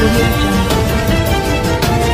audio jungle.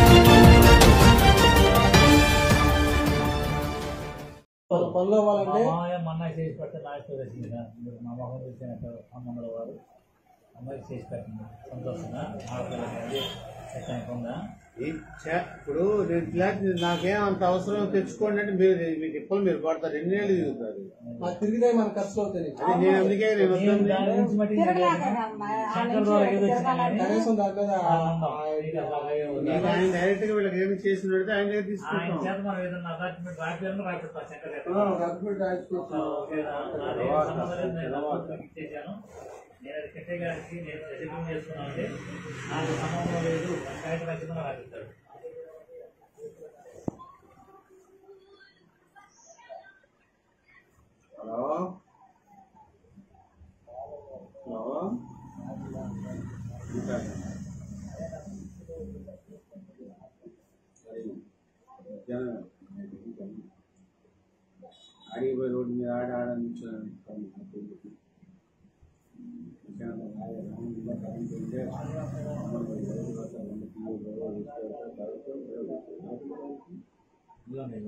పనులు అవ్వాలంటే మామయ్య మొన్న చేసి పెడితే నాకు తెలిసింది మీరు మా మొహం చూసినట్టు అమ్మమ్మల వారు అమ్మాయికి చేసి పెట్టండి సంతోషంగా ఆడపిల్లకి అది ఎక్కడ ఉందా ఈ చే- ఇప్పుడు నేను ఫ్లాట్ నాకేం అంత అవసరం తెచ్చుకోండి అంటే మీరు మీకు ఇప్పుడు మీరు పడతారు ఎన్నేళ్ళు తిరుగుతారు నాకు తిరిగితే మన ఖర్చులు అవుతాయి అది నేను అందుకే నేను నేను వద్దని దాని గురించి మట్టి శంకర్ రావు ఏదో వచ్చినా కానీ కనీసం దాని మీద ఆ- ఆనందం. ఆ ఇది అలాగే ఉంది. నేను ఆయన డైరెక్ట్ గా వీళ్ళకి ఏమి చేసి పెడితే ఆయన దగ్గర ఆయన తీసుకుంటాం చేత మనం ఏదన్నా అటాచ్మెంట్ రాకపోయినా రాకపోతే శంకర్ గారు ఆ, డాక్యుమెంట్ రాయించుకోవచ్చు. ఓకే, నా- నాది ఏం సంబంధం లేదు, నేను డాక్టర్కి ఇచ్చేసాను. నేను అది కట్టే గారికి నేను సెటిల్మెంట్ చేసుకున్నానంటే నాకు సంబంధం లేదు బయట ఖచ్చితంగా రాపిస్తాడు హలో హలో ఇంకా సరే. జనం ఆడిపోయి రోడ్డు మీద ఆడ ఆడ నిల్చొని ఇదిగో మీరు.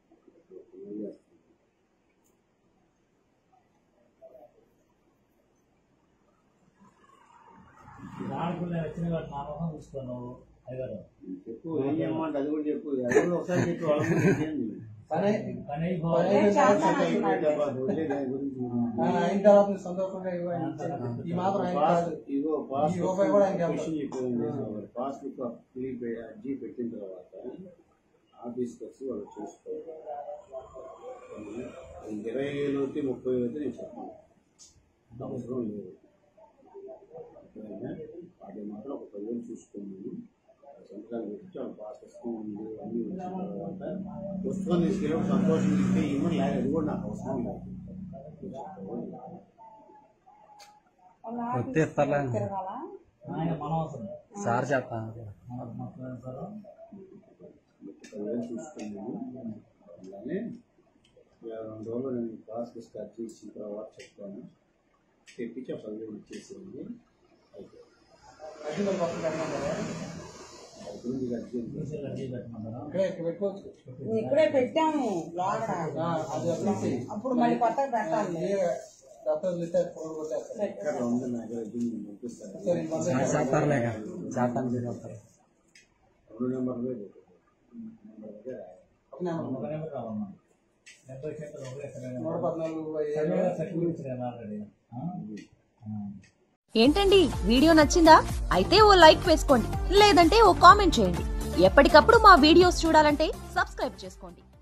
ఈ ఆడపిల్ల వచ్చిన వాటి నా మొహం చూస్తాను అయ్యారు చెప్పు ఏం చేయమంటే అది కూడా చెప్పు అది కూడా ఒకసారి చెప్పు వాళ్ళ ముందు ఏంది? పని పని పని అయిపోవాలి. అయిపోయిన తర్వాత అంటే అయిపోయింది అబ్బా, వదిలే దాని గురించి ఆ, అయిన తర్వాత మీరు సంతోషంగా ఇవ్వండి. ఈ మాత్రం ఆయన పాస్ కాదు ఇదిగో పాస్ ఈ రూపాయి కూడా ఆయనకి క్వశ్చన్ చెప్పాను పాస్ బుక్ క్లిక్ అర్జీ పెట్టిన తర్వాత ఆఫీస్కి వచ్చి వాళ్ళు చూసుకోవాలి ఇరవై వేలు అయితే ముప్పై వేలు అయితే నేను చెప్పాను అవసరం లేదు అర్థమైందా? వాటి మాత్రం ఒక పదివేలు చూసుకోండి సంతకాలు పెట్టి వాళ్ళ పాస్ పుస్తకం ఉంది అన్నీ వచ్చిన తర్వాత పుస్తకం తీసుకెళ్ళి ఒక సంతోషం ఇస్తే ఇవ్వని లేదు అది కూడా నాకు అవసరం లేదు ఆయన మన అవసరం సార్ చెప్పా మన మన సార్ పదివేలు చూసుకున్నాను అలానే ఇరవై రెండు రోజులు నేను క్లాస్ స్టార్ట్ చేసిన తర్వాత చెప్తాను తెప్పించి ఆ పదివేలు ఇచ్చేసింది అయిపోయింది అది మరి మొత్తం పెట్టమని కదా. అది గురించి అర్జెంట్ తీసుకెళ్ళి అడ్డీ పెట్టమంటారా ఇక్కడే ఇక్కడ పెట్టుకోవచ్చు ఇక్కడే పెట్టాము లోపల ఆ, అది వచ్చేసి అప్పుడు మళ్ళీ కొత్తగా పెట్టాలి ఏ డాక్టర్లు ఇస్తే ఫోన్ కొట్టేస్తారు ఎక్కడ ఉంది నా దగ్గర అర్జెంట్ నేను పంపిస్తాను సరే ఈ మందు చేస్తారులేక చేస్తాను చెప్తారు రెండు నెంబర్లే నెంబర్ దగ్గర ఒక నెంబర్ ఒక నెంబర్ కావాలన్నా డెబ్బై సెంటర్ ఒకటే సరైన నూట పద్నాలుగు ఏడు. సరైన సర్టిఫికెట్స్ కదా ఆల్రెడీ ఆ? ఆ. ఏంటండి వీడియో నచ్చిందా అయితే ఓ లైక్ వేసుకోండి లేదంటే ఓ కామెంట్ చేయండి ఎప్పటికప్పుడు మా వీడియోస్ చూడాలంటే సబ్స్క్రైబ్ చేసుకోండి